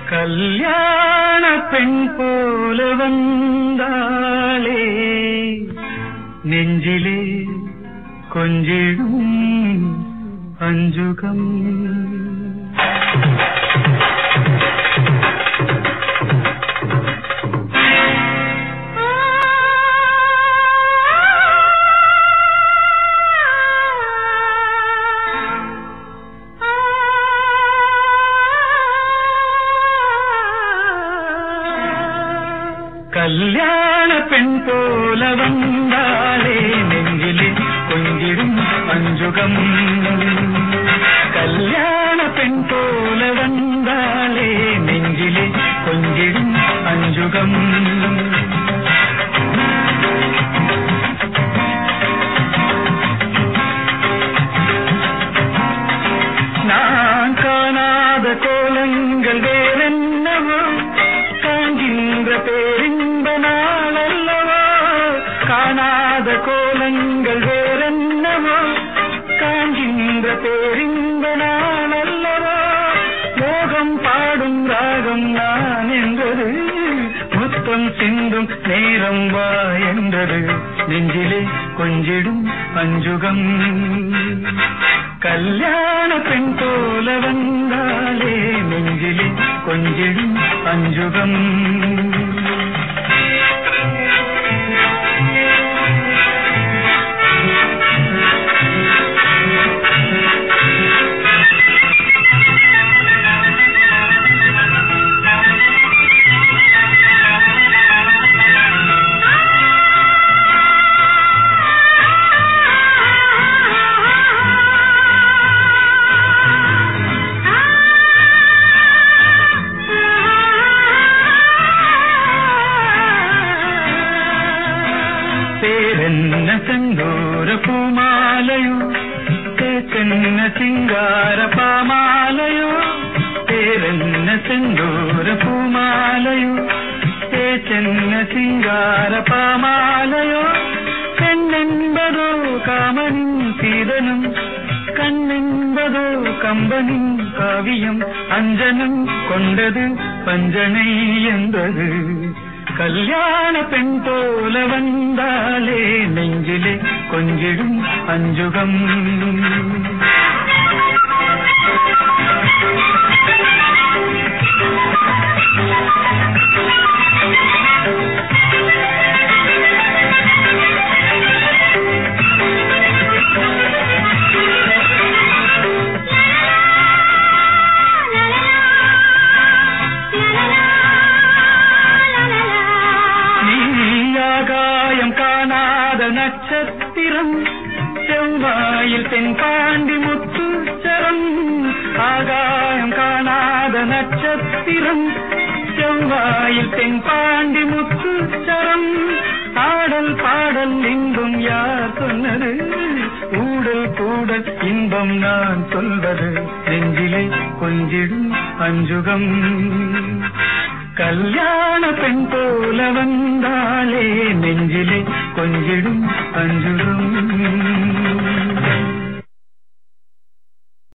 கல்யாண பெண் போல வந்தாளே நெஞ்சிலே கொஞ்சிடும் அஞ்சுகம் கல்யாண பெண் போல வந்தாளே நெஞ்சிலே கொஞ்சிடும் அஞ்சுகம் கல்யாண பெண் போல வந்தாளே நெஞ்சிலே கொஞ்சிடும் அஞ்சுகம் நான் காணாத கோலங்கள் வேறென்னவோ காண்கின்ற பேரின்ப நாள் அல்லவோ காணாத கோலங்கள் வேறென்னவோ காண்கின்ற பேரின்ப நாள் அல்லவோ மோகம் பாடும் ராகம் நான் என்றது முத்தம் சிந்தும் நேரம் வா என்றது நெஞ்சிலே கொஞ்சிடும் அஞ்சுகம் கல்யாண பெண் போல வந்தாலே நெஞ்சிலே கொஞ்சிடும் அஞ்சுகம் പേരെന്ന സെന്തൂര പൂമാലയോ തേക്കെന്ന സിംഗാര പാമാലയോ പേരെന്ന സെന്തൂര പൂമാലയോ തേച്ചെന്ന സിംഗാര പാമാലയോ പെണ്ണെൻപതോ കാമനും സീതനും கண்ணென்பதோ கம்பனின் காவியம் அஞ்சனம் கொண்டது பஞ்சனை என்பது கல்யாண பெண் போல வந்தாலே நெஞ்சிலே கொஞ்சிடும் அஞ்சுகம் நீ ஆகாயம் காணாத நட்சத்திரம் செவ்வாயில் தென்பாண்டி முத்துச்சரம் ஆகாயம் காணாத நட்சத்திரம் செவ்வாயில் தென்பாண்டி முத்துச்சரம் ஆடல் பாடல் இன்பம் யார் சொன்னது ஊடல் கூடல் இன்பம் நான் சொல்வது நெஞ்சிலே கொஞ்சிடும் அஞ்சுகம் கல்யாண பெண் போல வந்தாலே நெஞ்சிலே கொஞ்சிடும் அஞ்சுகம்